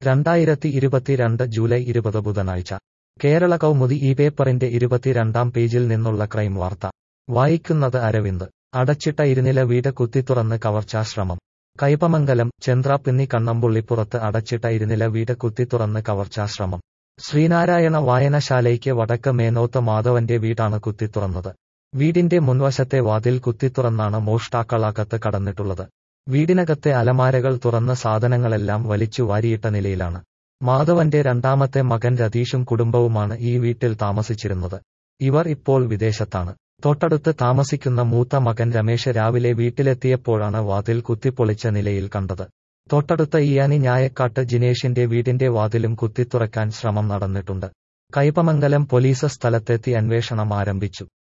രണ്ടായിരത്തി ഇരുപത്തിരണ്ട് ജൂലൈ ഇരുപത് ബുധനാഴ്ച കേരള കൗമുദി ഈ പേപ്പറിന്റെ ഇരുപത്തിരണ്ടാം പേജിൽ നിന്നുള്ള ക്രൈം വാർത്ത വായിക്കുന്നത് അരവിന്ദ് അടച്ചിട്ട ഇരുനില വീട് കുത്തിത്തുറന്ന് കവർച്ചാശ്രമം കൈപ്പമംഗലം ചെന്ത്രാപ്പിന്നി കണ്ണമ്പുള്ളിപ്പുറത്ത് അടച്ചിട്ട ഇരുനില വീട് കുത്തിത്തുറന്ന് കവർച്ചാശ്രമം ശ്രീനാരായണ വായനശാലയ്ക്ക് വടക്ക് മേനോത്ത് മാധവന്റെ വീടാണ് കുത്തിത്തുറന്നത് വീടിന്റെ മുൻവശത്തെ വാതിൽ കുത്തിത്തുറന്നാണ് മോഷ്ടാക്കളകത്ത് കടന്നിട്ടുള്ളത് വീടിനകത്തെ അലമാരകൾ തുറന്ന സാധനങ്ങളെല്ലാം വലിച്ചു വാരിയിട്ട നിലയിലാണ് മാധവന്റെ രണ്ടാമത്തെ മകൻ രതീഷും കുടുംബവുമാണ് ഈ വീട്ടിൽ താമസിച്ചിരുന്നത് ഇവർ ഇപ്പോൾ വിദേശത്താണ് തൊട്ടടുത്ത് താമസിക്കുന്ന മൂത്ത മകൻ രമേശ് രാവിലെ വീട്ടിലെത്തിയപ്പോഴാണ് വാതിൽ കുത്തിപ്പൊളിച്ച നിലയിൽ കണ്ടത് തൊട്ടടുത്ത ഇയാനി ഞായക്കാട്ട് ജിനേഷിന്റെ വീടിന്റെ വാതിലും കുത്തിത്തുറക്കാൻ ശ്രമം നടന്നിട്ടുണ്ട് കൈപ്പമംഗലം പോലീസ് സ്ഥലത്തെത്തി അന്വേഷണം ആരംഭിച്ചു